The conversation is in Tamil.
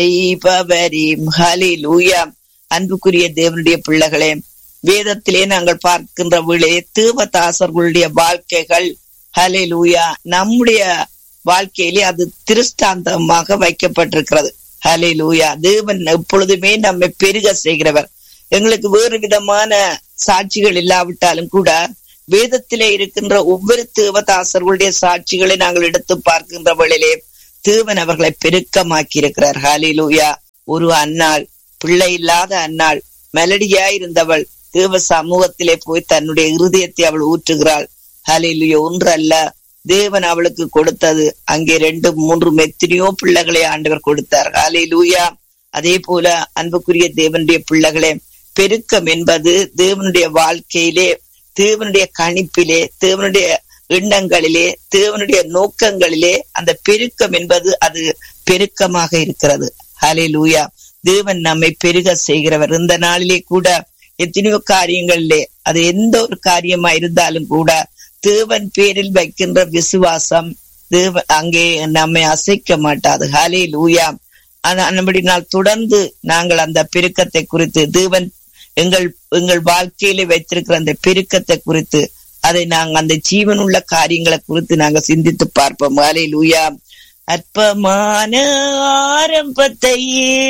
செய்பவரீம் ஹalleluya அன்புக்குரிய தேவனுடைய பிள்ளைகளே வேதத்திலே நாங்கள் பார்க்கின்ற வேளை தீவதாசர்களுடைய வாழ்க்கைகள் ஹalleluya நம்முடைய வாழ்க்கையிலே அது திருஷ்டாந்தமாக வைக்கப்பட்டிருக்கிறது ஹalleluya தேவன் எப்பொழுதுமே நம்மை பெருக செய்கிறவர் எங்களுக்கு வேறு விதமான சாட்சிகள் இல்லாவிட்டாலும் கூட வேதத்திலே இருக்கின்ற ஒவ்வொரு தேவதாசர்களுடைய சாட்சிகளை நாங்கள் எடுத்து பார்க்கின்ற வேளையிலே தேவன் அவர்களை பெருக்கமாக்கி இருக்கிறார் ஹalleluya ஒரு அன்னாள் பிள்ளை இல்லாத அன்னாள் மெலடியா இருந்தவள் தேவ சமூகத்திலே போய் தன்னுடைய இருதயத்தை அவள் ஊற்றுகிறாள் ஹalleluya ஒன்று அல்ல தேவன் அவளுக்கு கொடுத்தது அங்கே ரெண்டு மூன்று எத்தனையோ பிள்ளைகளை ஆண்டவர் கொடுத்தார் ஹalleluya அதே போல அன்புக்குரிய தேவனுடைய பிள்ளைகளே பெருக்கம் என்பது தேவனுடைய வாழ்க்கையிலே தேவனுடைய கணிப்பிலே தேவனுடைய எண்ணங்களிலே தேவனுடைய நோக்கங்களிலே அந்த பெருக்கம் என்பது அது பெருக்கமாக இருக்கிறது ஹலே லூயா தேவன் நம்மை பெருக செய்கிறவர் இந்த நாளிலே கூட எத்தனையோ காரியங்களிலே அது எந்த ஒரு காரியமா இருந்தாலும் கூட தேவன் பேரில் வைக்கின்ற விசுவாசம் தேவன் அங்கே நம்மை அசைக்க மாட்டாது ஹலே லூயா நம்மடினால் தொடர்ந்து நாங்கள் அந்த பெருக்கத்தை குறித்து தேவன் எங்கள் எங்கள் வாழ்க்கையிலே வைத்திருக்கிற அந்த பெருக்கத்தை குறித்து அதை நாங்க அந்த ஜீவனுள்ள காரியங்களை குறித்து நாங்க சிந்தித்து பார்ப்போம் ஹலே லூயா அற்பமான ஆரம்பத்தையே